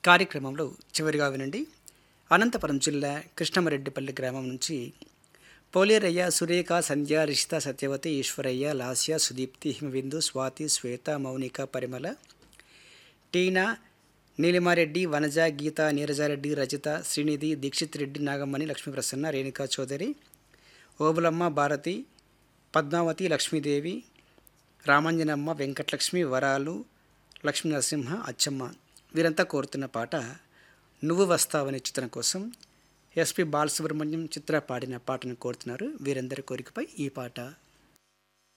కార్యక్రమంలో చివరిగా వినండి అనంతపురం జిల్లా కృష్ణమరెడ్డిపల్లి గ్రామం నుంచి పోలేరయ్య సురేఖ సంధ్య రిషిత సత్యవతి ఈశ్వరయ్య లాస్య సుదీప్తి హిమబిందు స్వాతి శ్వేత మౌనిక పరిమళ టీనా నీలిమారెడ్డి వనజ గీత నీరజారెడ్డి రజిత శ్రీనిధి దీక్షిత్ రెడ్డి నాగమ్మణి లక్ష్మీప్రసన్న రేణుకా చౌదరి ఓబులమ్మ భారతి పద్మావతి లక్ష్మీదేవి రామాంజనమ్మ వెంకటలక్ష్మి వరాలు లక్ష్మీ నరసింహ అచ్చమ్మ వీరంతా కోరుతున్న పాట నువ్వు వస్తావనే చిత్రం కోసం ఎస్పి బాలసుబ్రహ్మణ్యం చిత్ర పాడిన పాటను కోరుతున్నారు వీరందరి కోరికపై ఈ పాట